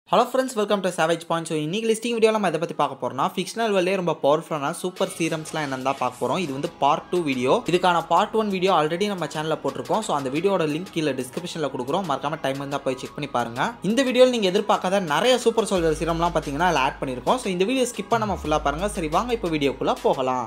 hello friends welcome to Savage Point so இன்னைக்கு listing வீடியோவில் நம்ம இதை பற்றி பார்க்க போகிறோம்னா ஃபிக்ஷனல் வேலையே ரொம்ப பவர்ஃபுல்லான சூப்பர் சீரம்ஸ்லாம் என்னன்னு தான் பார்க்க போகிறோம் இது வந்து பார்ட் டூ வீடியோ இதுக்கான பார்ட் ஒன் வீடியோ ஆல்ரெடி நம்ம சேனலில் போட்டிருக்கோம் ஸோ அந்த வீடியோட லிங்க் கீழே டிஸ்கிரிப்ஷனில் கொடுக்குறோம் மறக்காம டைம் இருந்தால் போய் செக் பண்ணி பாருங்க இந்த வீடியோவில் நீங்கள் எதிர்பார்க்காத நிறைய சூப்பர் சோல்ஜர் சீரம்லாம் பார்த்தீங்கன்னா அதில் ஆட் பண்ணியிருக்கோம் ஸோ இந்த வீடியோ ஸ்கிப் பண்ணாம ஃபுல்லாக பாருங்கள் சரி வாங்க இப்போ வீடியோக்குள்ளே போகலாம்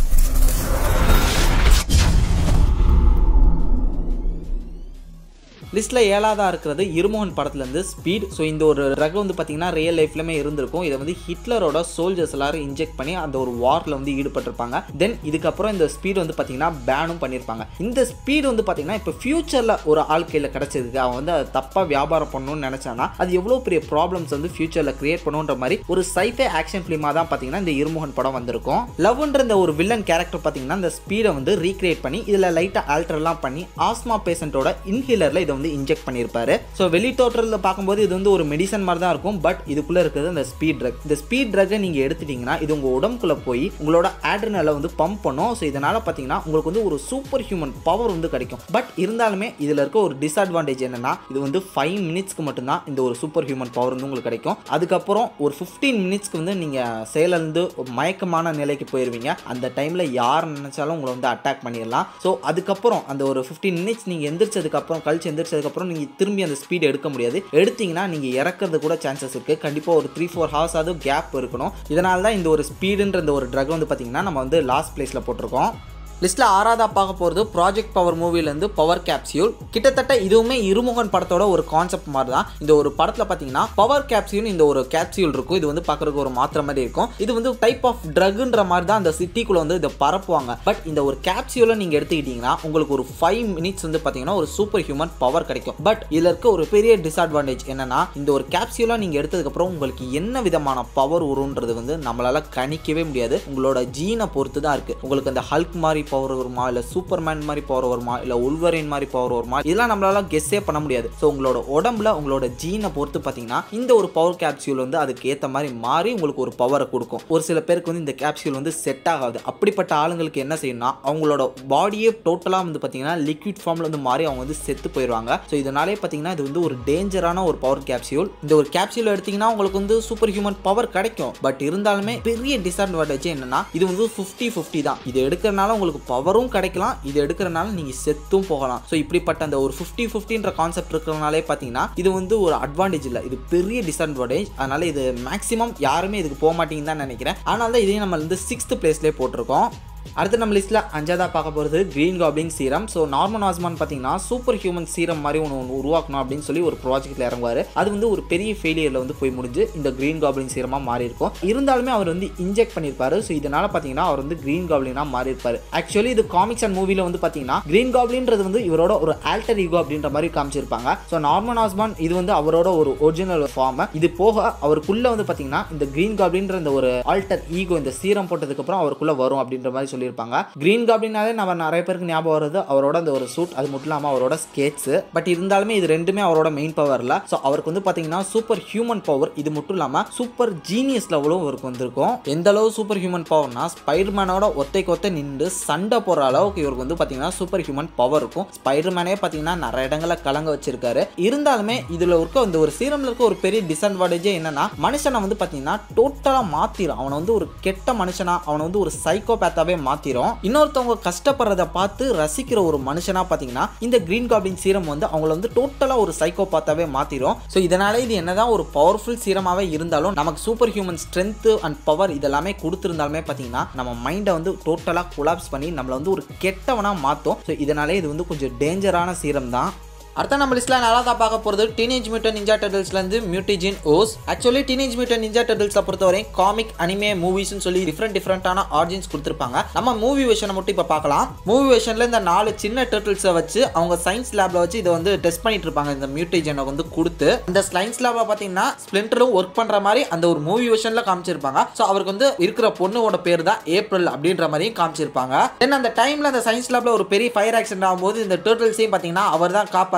லிஸ்ட்டில் ஏழாவதாக இருக்கிறது இருமோகன் படத்துலேருந்து ஸ்பீட் ஸோ இந்த ஒரு ட்ரக் வந்து பார்த்தீங்கன்னா ரியல் லைஃப்லையுமே இருந்திருக்கும் இதை வந்து ஹிட்லரோட சோல்ஜர்ஸ் எல்லாரும் இன்ஜெக்ட் பண்ணி அந்த ஒரு வாரில் வந்து ஈடுபட்டிருப்பாங்க தென் இதுக்கப்புறம் இந்த ஸ்பீட் வந்து பார்த்தீங்கன்னா பேனும் பண்ணியிருப்பாங்க இந்த ஸ்பீடு வந்து பார்த்தீங்கன்னா இப்போ ஃபியூச்சரில் ஒரு ஆள் கையில் கிடச்சிருக்கு அவன் வந்து அதை தப்பாக வியாபாரம் பண்ணணும்னு நினச்சானா அது எவ்வளோ பெரிய ப்ராப்ளம்ஸ் வந்து ஃபியூச்சரில் கிரியேட் பண்ணுன்ற மாதிரி ஒரு சைஃபை ஆக்ஷன் ஃபிலிமாக தான் பார்த்தீங்கன்னா இந்த இருமோகன் படம் வந்திருக்கும் லவ்ன்ற இந்த ஒரு வில்லன் கேரக்டர் பார்த்தீங்கன்னா இந்த ஸ்பீடை வந்து ரீக்ரியேட் பண்ணி இதில் லைட்டாக ஆல்டர்லாம் பண்ணி ஆஸ்மா பேஷண்ட்டோட இன்ஹிலரில் இதை வந்து இன்ஜெக்ட் பண்ணியிருப்பாரு ஸோ வெளி தோற்றத்தில் பார்க்கும்போது இது வந்து ஒரு மெடிசன் மாதிரி தான் இருக்கும் பட் இதுக்குள்ளே இருக்கிறது அந்த ஸ்பீட் ட்ரக் இந்த ஸ்பீட் ட்ரக்கை நீங்கள் எடுத்துட்டீங்கன்னா இது உங்கள் உடம்புக்குள்ளே போய் உங்களோட ஆட்ரினலை வந்து பம்ப் பண்ணும் ஸோ இதனால் பார்த்தீங்கன்னா உங்களுக்கு வந்து ஒரு சூப்பர் ஹியூமன் பவர் வந்து கிடைக்கும் பட் இருந்தாலுமே இதில் இருக்க ஒரு டிஸ்அட்வான்டேஜ் என்னன்னா இது வந்து ஃபைவ் மினிட்ஸ்க்கு மட்டும்தான் இந்த ஒரு சூப்பர் ஹியூமன் பவர் வந்து உங்களுக்கு கிடைக்கும் அதுக்கப்புறம் ஒரு ஃபிஃப்டீன் மினிட்ஸ்க்கு வந்து நீங்கள் செயலிருந்து மயக்கமான நிலைக்கு போயிடுவீங்க அந்த டைமில் யார் நினைச்சாலும் உங்களை வந்து அட்டாக் பண்ணிடலாம் ஸோ அதுக்கப்புறம் அந்த ஒரு ஃபிஃப்டீன் மினிட்ஸ் நீங்கள் எந்திரிச்சதுக்கப்புறம் கழிச்சு எந்திரிச்சதுக்கப்புறம் நீங்கள் திரும்பி அந்த ஸ்பீட் எடுக்க முடியாது எடுத்தீங்கன்னா நீங்கள் இறக்கிறது கூட சான்சஸ் இருக்குது கண்டிப்பாக ஒரு த்ரீ ஃபோர் ஹவர்ஸ் அது கேப் இருக்கணும் இதனால தான் இந்த ஒரு ஸ்பீடுன்ற இந்த ஒரு ட்ரக் வந்து பார்த்தீங்கன்னா நம்ம வந்து லாஸ்ட் பிளேஸில் போட்டிருக்கோம் லிஸ்ட்டில் ஆறாவதா பார்க்க போகிறது ப்ராஜெக்ட் பவர் மூவிலேருந்து பவர் கேப்சியூல் கிட்டத்தட்ட இதுவுமே இருமுகன் படத்தோட ஒரு கான்செப்ட் மாதிரி தான் இந்த ஒரு படத்தில் பார்த்தீங்கன்னா பவர் கேப்சியூல் இந்த ஒரு கேப்சியூல் இருக்கும் இது வந்து பார்க்குறதுக்கு ஒரு மாத்திரை மாதிரி இருக்கும் இது வந்து டைப் ஆஃப் ட்ரக்ன்ற மாதிரி தான் அந்த சிட்டிக்குள்ளே வந்து இதை பரப்புவாங்க பட் இந்த ஒரு கேப்சியூலை நீங்கள் எடுத்துக்கிட்டிங்கன்னா உங்களுக்கு ஒரு ஃபைவ் மினிட்ஸ் வந்து பார்த்தீங்கன்னா ஒரு சூப்பர் ஹியூமன் பவர் கிடைக்கும் பட் இதில் இருக்க ஒரு பெரிய டிஸ்அட்வான்டேஜ் என்னன்னா இந்த ஒரு கேப்சியூலாக நீங்கள் எடுத்ததுக்கப்புறம் உங்களுக்கு என்ன விதமான பவர் வரும்ன்றது வந்து நம்மளால கணிக்கவே முடியாது உங்களோட ஜீனை பொறுத்து தான் இருக்குது உங்களுக்கு அந்த ஹல்க் மாதிரி பவர் வருமா இல்லை சூப்பர்மேன் மாதிரி பவர் வருமா இல்லை உள்வரின் மாதிரி பவர் வருமா இதெல்லாம் நம்மளால கெஸ்ஸே பண்ண முடியாது ஸோ உங்களோட உடம்புல உங்களோட ஜீனை பொறுத்து பார்த்தீங்கன்னா இந்த ஒரு பவர் கேப்சியூல் வந்து அதுக்கு ஏற்ற மாதிரி மாறி உங்களுக்கு ஒரு பவரை கொடுக்கும் ஒரு சில பேருக்கு வந்து இந்த கேப்சியூல் வந்து செட் ஆகாது அப்படிப்பட்ட ஆளுங்களுக்கு என்ன செய்யணும்னா அவங்களோட பாடியே டோட்டலாக வந்து பார்த்தீங்கன்னா லிக்விட் ஃபார்மில் வந்து மாறி அவங்க வந்து செத்து போயிடுவாங்க ஸோ இதனாலே பார்த்தீங்கன்னா இது வந்து ஒரு டேஞ்சரான ஒரு பவர் கேப்சியூல் இந்த ஒரு கேப்சியூல் எடுத்தீங்கன்னா உங்களுக்கு வந்து சூப்பர் ஹியூமன் பவர் கிடைக்கும் பட் இருந்தாலுமே பெரிய டிஸ்அட்வான்டேஜ் என்னன்னா இது வந்து ஃபிஃப்டி ஃபிஃப்டி தான் இது எடுக்கிறனால உங்களுக்கு பவரும் கிடைக்கலாம் இது எடுக்கிறனால நீங்கள் செத்தும் போகலாம் ஸோ இப்படிப்பட்ட அந்த ஒரு ஃபிஃப்டி ஃபிஃப்டின்ற கான்செப்ட் இருக்கிறனாலே பார்த்தீங்கன்னா இது வந்து ஒரு அட்வான்டேஜ் இல்லை இது பெரிய டிஸ்அட்வான்டேஜ் அதனால இது மேக்ஸிமம் யாருமே இதுக்கு போக மாட்டீங்கன்னு தான் நினைக்கிறேன் அதனால தான் இதையும் நம்ம வந்து சிக்ஸ்த் பிளேஸ்லேயே போட்டிருக்கோம் அடுத்து நம்ம லிஸ்ட்டில் அஞ்சாவதாக பார்க்க போகிறது green goblin serum so Norman Osborn பார்த்தீங்கன்னா சூப்பர் ஹியூமன் சீரம் மாதிரி ஒன்று ஒன்று உருவாக்கணும் அப்படின்னு சொல்லி ஒரு ப்ராஜெக்ட்டில் இறங்குவார் அது வந்து ஒரு பெரிய ஃபெயிலியரில் வந்து போய் முடிஞ்சு இந்த க்ரீன் காப்ளின் சீரமாக மாறி இருக்கும் இருந்தாலுமே அவர் வந்து இன்ஜெக்ட் பண்ணியிருப்பாரு ஸோ இதனால் பார்த்தீங்கன்னா அவர் வந்து க்ரீன் காப்ளினாக மாறி இருப்பார் ஆக்சுவலி இது காமிக்ஸ் அண்ட் மூவியில் வந்து பார்த்தீங்கன்னா க்ரீன் காப்ளின்றது வந்து இவரோட ஒரு ஆல்டர் ஈகோ அப்படின்ற மாதிரி காமிச்சிருப்பாங்க ஸோ நார்மன் ஆஸ்மான் இது வந்து அவரோட ஒரு ஒரிஜினல் ஃபார்ம் இது போக அவருக்குள்ள வந்து பார்த்தீங்கன்னா இந்த க்ரீன் காப்ளின்ற இந்த ஒரு ஆல்டர் ஈகோ இந்த சீரம் போட்டதுக்கப்புறம் அவருக்குள்ள வரும் அப்படின்ற மாதிரி சொல்லியிருப்பாங்க கிரீன் காப்ளினாலே நம்ம நிறைய பேருக்கு ஞாபகம் வருது அவரோட அந்த ஒரு சூட் அது மட்டும் இல்லாமல் அவரோட ஸ்கேட்ஸ் பட் இருந்தாலுமே இது ரெண்டுமே அவரோட மெயின் பவர்ல ஸோ அவருக்கு வந்து பார்த்தீங்கன்னா சூப்பர் ஹியூமன் பவர் இது மட்டும் இல்லாமல் சூப்பர் ஜீனியஸ் லெவலும் இவருக்கு வந்திருக்கும் எந்த அளவு சூப்பர் ஹியூமன் பவர்னா ஸ்பைடர்மேனோட ஒத்தைக்கு ஒத்த நின்று சண்டை போடுற அளவுக்கு இவருக்கு வந்து பார்த்தீங்கன்னா சூப்பர் ஹியூமன் பவர் இருக்கும் ஸ்பைடர்மேனே பார்த்தீங்கன்னா நிறைய இடங்களில் கலங்க வச்சிருக்காரு இருந்தாலுமே இதில் இருக்க இந்த ஒரு சீரம்ல இருக்க ஒரு பெரிய டிஸ்அட்வான்டேஜே என்னன்னா மனுஷனை வந்து பார்த்தீங்கன்னா டோட்டலாக மாத்திரும் அவனை வந்து ஒரு கெட்ட மனுஷனா அவனை வந்து ஒரு சைக்கோபேத்தாவே மாத்திரும் இன்னொருத்தவங்க கஷ்டப்படுறத பார்த்து ரசிக்கிற ஒரு மனுஷனா பார்த்தீங்கன்னா இந்த கிரீன் காப்ளின் சீரம் வந்து அவங்கள வந்து டோட்டலாக ஒரு சைக்கோபாத்தாவே மாத்திரும் ஸோ இதனால இது என்னதான் ஒரு பவர்ஃபுல் சீரமாகவே இருந்தாலும் நமக்கு super human strength and power இதெல்லாமே கொடுத்துருந்தாலுமே பார்த்தீங்கன்னா நம்ம மைண்டை வந்து டோட்டலாக கொலாப்ஸ் பண்ணி நம்மளை வந்து ஒரு கெட்டவனாக மாற்றும் ஸோ இதனாலே இது வந்து கொஞ்சம் டேஞ்சரான சீரம் தான் அடுத்த நம்ம லிஸ்ட்டில் நல்லா தான் பார்க்க போகிறது டீனேஜ் மியூட்டன் நிஞ்சா டர்டில்ஸ்லேருந்து mutagen ooze actually teenage mutant ninja டர்டில்ஸை பொறுத்தவரை காமிக் அனிமே மூவிஸ்னு சொல்லி டிஃப்ரெண்ட் டிஃப்ரெண்ட்டான ஆர்ஜின்ஸ் கொடுத்துருப்பாங்க நம்ம மூவி வெர்ஷனை மட்டும் இப்போ பார்க்கலாம் மூவி வெர்ஷனில் இந்த நாலு சின்ன டர்டில்ஸை வச்சு அவங்க சயின்ஸ் லேபில் வச்சு இதை வந்து டெஸ்ட் பண்ணிட்டு இருப்பாங்க இந்த மியூட்டேஜனை வந்து கொடுத்து இந்த சயின்ஸ் லேபில் பார்த்தீங்கன்னா ஸ்பிளிண்டரும் ஒர்க் பண்ணுற மாதிரி அந்த ஒரு மூவி வெர்ஷனில் காமிச்சிருப்பாங்க ஸோ அவருக்கு வந்து இருக்கிற பொண்ணுவோட பேர் தான் ஏப்ரல் அப்படின்ற மாதிரியும் காமிச்சிருப்பாங்க தென் அந்த டைமில் அந்த சயின்ஸ் லேபில் ஒரு பெரிய ஃபயர் ஆக்சிடென்ட் ஆகும்போது இந்த டர்டில்ஸையும் பார்த்தீங்கன்னா அவர் தான் காப்பாற்றி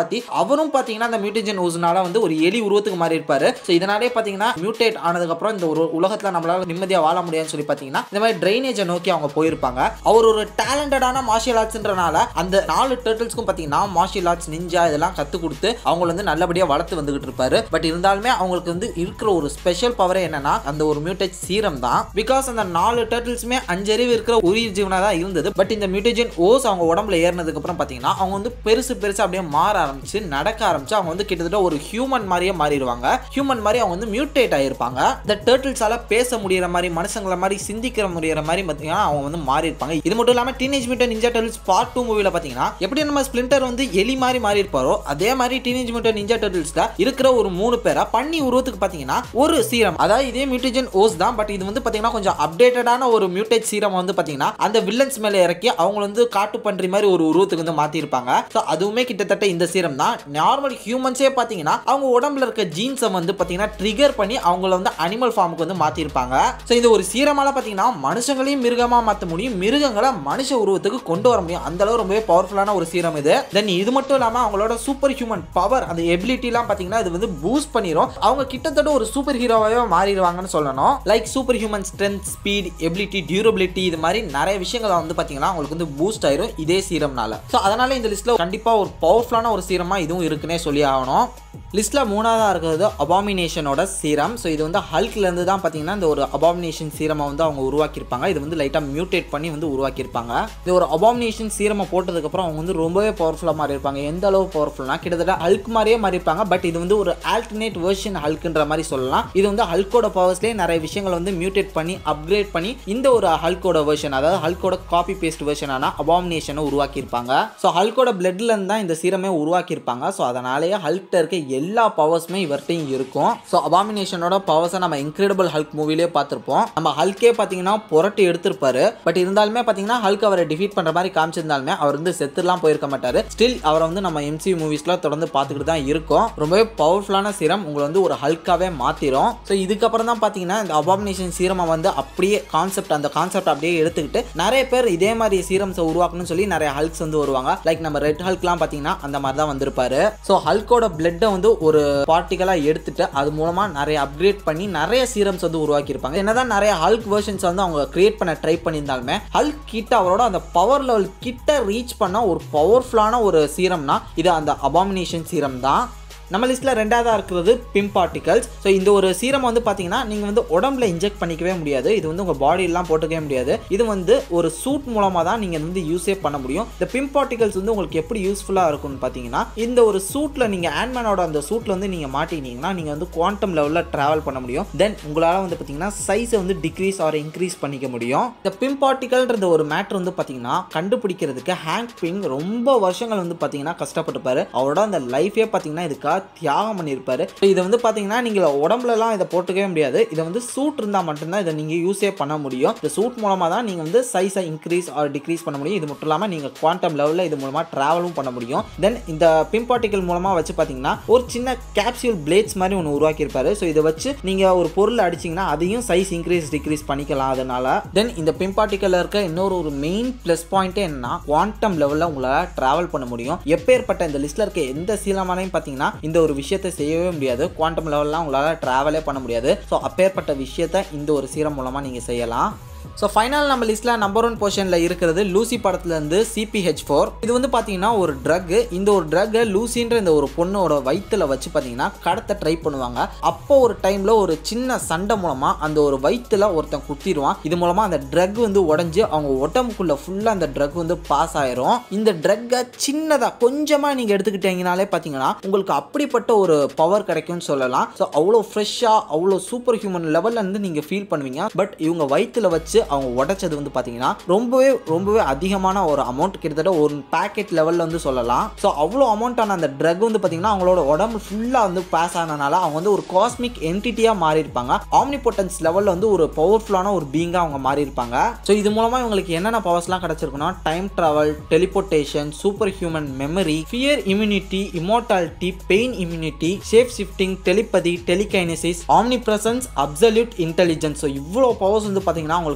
மாற்றி அவரும் பார்த்தீங்கன்னா அந்த மியூட்டேஜன் ஓஸ்னால வந்து ஒரு எலி உருவத்துக்கு மாறி இருப்பாரு ஸோ இதனாலே பார்த்தீங்கன்னா மியூட்டேட் ஆனதுக்கப்புறம் இந்த ஒரு உலகத்தில் நம்மளால நிம்மதியாக வாழ முடியாதுன்னு சொல்லி பார்த்தீங்கன்னா இந்த மாதிரி ட்ரைனேஜை நோக்கி அவங்க போயிருப்பாங்க அவர் ஒரு டேலண்டடான மார்ஷியல் ஆர்ட்ஸ்ன்றனால அந்த நாலு டேர்ட்டில்ஸ்க்கும் பார்த்தீங்கன்னா மார்ஷியல் ஆர்ட்ஸ் நிஞ்சா இதெல்லாம் கற்றுக் கொடுத்து அவங்கள வந்து நல்லபடியாக வளர்த்து வந்துகிட்டு இருப்பாரு பட் இருந்தாலுமே அவங்களுக்கு வந்து இருக்கிற ஒரு ஸ்பெஷல் பவரே என்னன்னா அந்த ஒரு மியூட்டேஜ் சீரம் தான் பிகாஸ் அந்த நாலு டேர்ட்டில்ஸுமே அஞ்சறிவு இருக்கிற உயிர் ஜீவனாக தான் இருந்தது பட் இந்த மியூட்டேஜன் ஓஸ் அவங்க உடம்புல ஏறினதுக்கு அப்புறம் பார்த்தீங்கன்னா அவங்க வந்து பெருசு பெருசு அப்படியே மாற ஆரம்பிச்சு நடக்க ஆரம்பிச்சு அவங்க வந்து கிட்டத்தட்ட ஒரு ஹியூமன் மாதிரியே மாறிடுவாங்க ஹியூமன் மாதிரி அவங்க வந்து மியூட்டேட் ஆயிருப்பாங்க இந்த டேர்ட்டில்ஸால பேச முடியற மாதிரி மனுஷங்கள மாதிரி சிந்திக்கிற முடியற மாதிரி பார்த்தீங்கன்னா அவங்க வந்து மாறி இருப்பாங்க இது மட்டும் இல்லாமல் teenage mutant ninja turtles part two மூவில பார்த்தீங்கன்னா எப்படி நம்ம ஸ்பிளிண்டர் வந்து எலி மாதிரி மாறி இருப்பாரோ அதே மாதிரி டீனேஜ் மியூட்டன் நிஞ்சா டர்ட்டில்ஸ்ல இருக்கிற ஒரு மூணு பேரை பண்ணி உருவத்துக்கு பார்த்தீங்கன்னா ஒரு சீரம் அதாவது இதே மியூட்டேஜன் ஓஸ் தான் பட் இது வந்து பார்த்தீங்கன்னா கொஞ்சம் அப்டேட்டடான ஒரு மியூட்டேஜ் சீரம் வந்து பார்த்தீங்கன்னா அந்த வில்லன்ஸ் மேலே இறக்கி அவங்க வந்து காட்டு பன்றி மாதிரி ஒரு உருவத்துக்கு வந்து மாற்றிருப்பாங்க ஸோ அதுவுமே கிட்டத்தட்ட இந்த சீரம் தான் நார்மல் ஹியூமன்ஸே பார்த்தீங்கன்னா அவங்க உடம்புல இருக்க ஜீன்ஸை வந்து பார்த்தீங்கன்னா ட்ரிகர் பண்ணி அவங்கள வந்து அனிமல் ஃபார்முக்கு வந்து மாற்றிருப்பாங்க ஸோ இது ஒரு சீரமால பார்த்தீங்கன்னா மனுஷங்களையும் மிருகமாக மாற்ற முடியும் மிருகங்களை மனுஷ உருவத்துக்கு கொண்டு வர முடியும் அந்த அளவு ரொம்பவே பவர்ஃபுல்லான ஒரு சீரம் இது தென் இது மட்டும் இல்லாமல் அவங்களோட சூப்பர் ஹியூமன் பவர் அந்த எபிலிட்டிலாம் பார்த்தீங்கன்னா இது வந்து பூஸ்ட் பண்ணிடும் அவங்க கிட்டத்தட்ட ஒரு சூப்பர் ஹீரோவாகவே மாறிடுவாங்கன்னு சொல்லணும் like super human strength speed ability durability இது மாதிரி நிறைய விஷயங்கள் வந்து பார்த்தீங்கன்னா அவங்களுக்கு வந்து பூஸ்ட் ஆயிரும் இதே சீரம்னால ஸோ அதனால இந்த லிஸ்ட்டில் கண்டிப்பாக ஒரு பவர்ஃபுல்லான ஒரு சீரமாக இதுவும் இருக்குன்னே சொல்லி ஆகணும் லிஸ்ட்டில் மூணாவதாக இருக்கிறது அபாமினேஷனோட சீரம் ஸோ இது வந்து ஹல்க்லேருந்து தான் பார்த்தீங்கன்னா இந்த ஒரு அபாமினேஷன் சீரமை வந்து அவங்க உருவாக்கியிருப்பாங்க இது வந்து லைட்டாக மியூட்டேட் பண்ணி வந்து உருவாக்கியிருப்பாங்க இது ஒரு அபாமினேஷன் சீரமை போட்டதுக்கப்புறம் அவங்க வந்து ரொம்பவே பவர்ஃபுல்லாக மாறி இருப்பாங்க எந்த அளவு பவர்ஃபுல்னா கிட்டத்தட்ட ஹல்க் மாதிரியே மாறி இருப்பாங்க பட் இது வந்து ஒரு ஆல்டர்னேட் வெர்ஷன் ஹல்க்குன்ற மாதிரி சொல்லலாம் இது வந்து ஹல்கோட பவர்ஸ்லேயே நிறைய விஷயங்கள் வந்து மியூட்டேட் பண்ணி அப்கிரேட் பண்ணி இந்த ஒரு ஹல்கோட வெர்ஷன் அதாவது ஹல்கோட காப்பி பேஸ்ட் வெர்ஷனான அபாமினேஷனை உருவாக்கியிருப்பாங்க ஸோ ஹல்கோட பிளட்லேருந்து தான் இந்த சீரமே உருவாக்கியிருப்பாங்க ஸோ அதனாலேயே ஹல்கிட்ட இருக்க எல்லா பவர்ஸுமே இவர்கிட்டையும் இருக்கும் ஸோ அபாமினேஷனோட பவர்ஸை நம்ம இன்க்ரெடிபிள் ஹல்க் மூவிலே பார்த்துருப்போம் நம்ம ஹல்கே பார்த்தீங்கன்னா புரட்டி எடுத்திருப்பாரு பட் இருந்தாலுமே பார்த்தீங்கன்னா ஹல்க் அவரை டிஃபீட் பண்ணுற மாதிரி காமிச்சிருந்தாலுமே அவர் வந்து செத்துலாம் போயிருக்க மாட்டார் ஸ்டில் அவரை வந்து நம்ம எம்சி மூவிஸ்லாம் தொடர்ந்து பார்த்துக்கிட்டு தான் இருக்கோம் ரொம்பவே பவர்ஃபுல்லான சீரம் உங்களை வந்து ஒரு ஹல்காவே மாற்றிடும் ஸோ இதுக்கப்புறம் தான் பார்த்தீங்கன்னா இந்த அபாமினேஷன் சீரமை வந்து அப்படியே கான்செப்ட் அந்த கான்செப்ட் அப்படியே எடுத்துக்கிட்டு நிறைய பேர் இதே மாதிரி சீரம்ஸை உருவாக்கணும்னு சொல்லி நிறைய ஹல்க்ஸ் வந்து வருவாங்க லைக் நம்ம ரெட் ஹல்க்லாம் பார்த்தீங்கன்னா அந்த மாதிரி தான் வந்திருப்பாரு ஸோ ஹல்கோட பிளட்டை வந்து ஒரு பார்ட்டிகலாக எடுத்துட்டு அது மூலமாக நிறைய அப்கிரேட் பண்ணி நிறைய சீரம்ஸ் வந்து உருவாக்கியிருப்பாங்க என்னதான் நிறைய ஹல்க் வெர்ஷன்ஸ் வந்து அவங்க கிரியேட் பண்ண ட்ரை பண்ணியிருந்தாலுமே ஹல்க் கிட்ட அவரோட அந்த பவர் லெவல் கிட்ட ரீச் பண்ண ஒரு பவர்ஃபுல்லான ஒரு சீரம்னா இது அந்த அபாமினேஷன் சீரம் தான் நம்ம லிஸ்ட்டில் ரெண்டாவதாக இருக்கிறது பிம் பார்ட்டிகல்ஸ் ஸோ இந்த ஒரு சீரம் வந்து பார்த்தீங்கன்னா நீங்கள் வந்து உடம்புல இன்ஜெக்ட் பண்ணிக்கவே முடியாது இது வந்து உங்கள் பாடியெல்லாம் போட்டுக்கவே முடியாது இது வந்து ஒரு சூட் மூலமாக தான் நீங்கள் வந்து யூஸே பண்ண முடியும் இந்த பிம் பார்ட்டிகல்ஸ் வந்து உங்களுக்கு எப்படி யூஸ்ஃபுல்லாக இருக்கும்னு பார்த்தீங்கன்னா இந்த ஒரு சூட்டில் நீங்கள் ஆன்மேனோட அந்த சூட்டில் வந்து நீங்கள் மாட்டினீங்கன்னா நீங்கள் வந்து குவாண்டம் லெவலில் ட்ராவல் பண்ண முடியும் தென் உங்களால் வந்து பார்த்தீங்கன்னா சைஸை வந்து டிக்ரீஸ் ஆர் இன்க்ரீஸ் பண்ணிக்க முடியும் இந்த பிம் பார்ட்டிகல்ன்ற ஒரு மேட்ரு வந்து பார்த்தீங்கன்னா கண்டுபிடிக்கிறதுக்கு ஹேங்க் பிங் ரொம்ப வருஷங்கள் வந்து பார்த்தீங்கன்னா கஷ்டப்பட்டுப்பாரு அவரோட அந்த லைஃபே பார்த்தீங்கன்னா இதுக்காக தியாகம் பண்ணியிருப்பாரு So இதை வந்து பார்த்தீங்கன்னா நீங்கள் உடம்புலலாம் இதை போட்டுக்கவே முடியாது இதை வந்து சூட் இருந்தால் மட்டும்தான் இதை நீங்கள் யூஸே பண்ண முடியும் இந்த சூட் மூலமாக தான் நீங்கள் வந்து சைஸை இன்க்ரீஸ் ஆர் டிக்ரீஸ் பண்ண முடியும் இது மட்டும் இல்லாமல் நீங்கள் குவாண்டம் லெவலில் இது மூலமாக ட்ராவலும் பண்ண முடியும் தென் இந்த பிம் பார்ட்டிகல் மூலமாக வச்சு பார்த்தீங்கன்னா ஒரு சின்ன கேப்சியூல் பிளேட்ஸ் மாதிரி ஒன்று உருவாக்கியிருப்பாரு ஸோ இதை வச்சு நீங்கள் ஒரு பொருள் அடிச்சிங்கன்னா அதையும் சைஸ் இன்க்ரீஸ் டிக்ரீஸ் பண்ணிக்கலாம் அதனால தென் இந்த பிம் பார்ட்டிக்கலில் இருக்க இன்னொரு ஒரு மெயின் ப்ளஸ் பாயிண்ட்டே என்னன்னா குவாண்டம் லெவலில் உங்களால் ட்ராவல் பண்ண முடியும் எப்பேற்பட்ட இந்த லிஸ்ட்டில் இருக்க எந்த சீலமானையும் பார்த்தீங்கன்னா இந்த ஒரு விஷயத்தை செய்யவே முடியாது குவாண்டம் லெவல்லாம் உங்களால் ட்ராவலே பண்ண முடியாது ஸோ அப்பேற்பட்ட விஷயத்தை இந்த ஒரு சீரம் மூலமாக நீங்கள் செய்யலாம் ஸோ ஃபைனல் நம்ம லிஸ்ட்டில் நம்பர் ஒன் பொசிஷனில் இருக்கிறது லூசி படத்துலேருந்து சிபிஹெச் ஃபோர் இது வந்து பார்த்தீங்கன்னா ஒரு ட்ரக் இந்த ஒரு ட்ரக்கை லூசின்ற இந்த ஒரு பொண்ணோட வயிற்றுல வச்சு பார்த்தீங்கன்னா கடத்த ட்ரை பண்ணுவாங்க அப்போ ஒரு டைமில் ஒரு சின்ன சண்டை மூலமாக அந்த ஒரு வயிற்றுல ஒருத்தன் குத்திடுவான் இது மூலமாக அந்த ட்ரக் வந்து உடஞ்சி அவங்க உடம்புக்குள்ளே ஃபுல்லாக அந்த ட்ரக் வந்து பாஸ் ஆயிரும் இந்த ட்ரக்கை சின்னதாக கொஞ்சமாக நீங்கள் எடுத்துக்கிட்டீங்கனாலே பார்த்தீங்கன்னா உங்களுக்கு அப்படிப்பட்ட ஒரு பவர் கிடைக்கும்னு சொல்லலாம் ஸோ அவ்வளோ ஃப்ரெஷ்ஷாக அவ்வளோ சூப்பர் ஹியூமன் லெவலில் இருந்து நீங்கள் ஃபீல் பண்ணுவீங்க பட் இவங்க வயிற்றுல வச்சு அவங்க உடைச்சது வந்து பார்த்தீங்கன்னா ரொம்பவே ரொம்பவே அதிகமான ஒரு அமௌண்ட் கிட்டத்தட்ட ஒரு பேக்கெட் லெவலில் வந்து சொல்லலாம் ஸோ அவ்வளோ அமௌண்ட்டான அந்த ட்ரக் வந்து பார்த்தீங்கன்னா அவங்களோட உடம்பு ஃபுல்லாக வந்து பாஸ் ஆனனால அவங்க வந்து ஒரு காஸ்மிக் என்டிட்டியாக மாறி இருப்பாங்க ஆம்னிபொட்டன்ஸ் லெவலில் வந்து ஒரு பவர்ஃபுல்லான ஒரு பீங்காக அவங்க மாறி இருப்பாங்க ஸோ இது மூலமாக இவங்களுக்கு என்னென்ன பவர்ஸ்லாம் கிடச்சிருக்குன்னா time travel teleportation super human memory fear immunity immortality pain immunity shape shifting telepathy telekinesis omnipresence absolute intelligence so இவ்வளோ பவர்ஸ் வந்து பார்த்தீங்கன்னா அவங்களுக்கு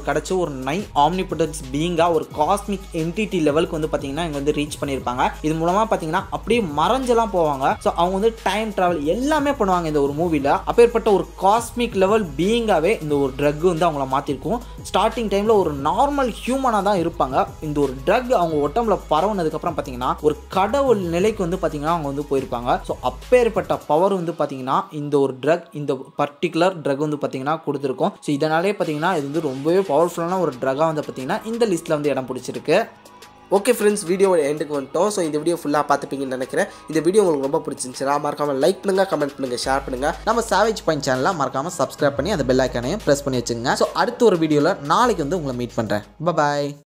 கிடச்ச ஒரு நை ஆம்னிபுட்டன்ஸ் பீங்காக ஒரு காஸ்மிக் என்டிட்டி லெவலுக்கு வந்து பார்த்தீங்கன்னா இங்கே வந்து ரீச் பண்ணியிருப்பாங்க இது மூலமாக பார்த்தீங்கன்னா அப்படியே மறைஞ்செல்லாம் போவாங்க ஸோ அவங்க வந்து டைம் ட்ராவல் எல்லாமே பண்ணுவாங்க இந்த ஒரு மூவியில் அப்பேற்பட்ட ஒரு காஸ்மிக் லெவல் பீயிங்காகவே இந்த ஒரு ட்ரக் வந்து அவங்கள மாற்றிருக்கும் ஸ்டார்டிங் டைமில் ஒரு நார்மல் ஹியூமனாக தான் இருப்பாங்க இந்த ஒரு ட்ரக் அவங்க உடம்புல பரவுனதுக்கப்புறம் பார்த்தீங்கன்னா ஒரு கடவுள் நிலைக்கு வந்து பார்த்தீங்கன்னா அவங்க வந்து போயிருப்பாங்க ஸோ அப்பேற்பட்ட பவர் வந்து பார்த்தீங்கன்னா இந்த ஒரு ட்ரக் இந்த பர்டிகுலர் ட்ரக் வந்து பார்த்தீங்கன்னா கொடுத்துருக்கோம் ஸோ இதனாலே பார்த்தீங்கன்னா இது வந்து ரொம்பவே பவர்ஃபுல்லான ஒரு ட்ரக்காக வந்து பார்த்தீங்கன்னா இந்த லிஸ்ட்டில் வந்து இடம் பிடிச்சிருக்கு ஓகே ஃப்ரெண்ட்ஸ் வீடியோவோட எண்டுக்கு வந்துட்டோம் ஸோ இந்த வீடியோ ஃபுல்லாக பார்த்துப்பீங்கன்னு நினைக்கிறேன் இந்த வீடியோ உங்களுக்கு ரொம்ப பிடிச்சிருந்துச்சுன்னா மறக்காம லைக் பண்ணுங்கள் கமெண்ட் பண்ணுங்கள் ஷேர் பண்ணுங்கள் நம்ம சாவேஜ் பாயிண்ட் சேனலை மறக்காமல் சப்ஸ்கிரைப் பண்ணி அந்த பெல் ஐக்கானையும் ப்ரெஸ் பண்ணி வச்சுங்க ஸோ அடுத்த ஒரு வீடியோவில் நாளைக்கு வந்து உங்களை மீட் பண்ணுறேன் பாய்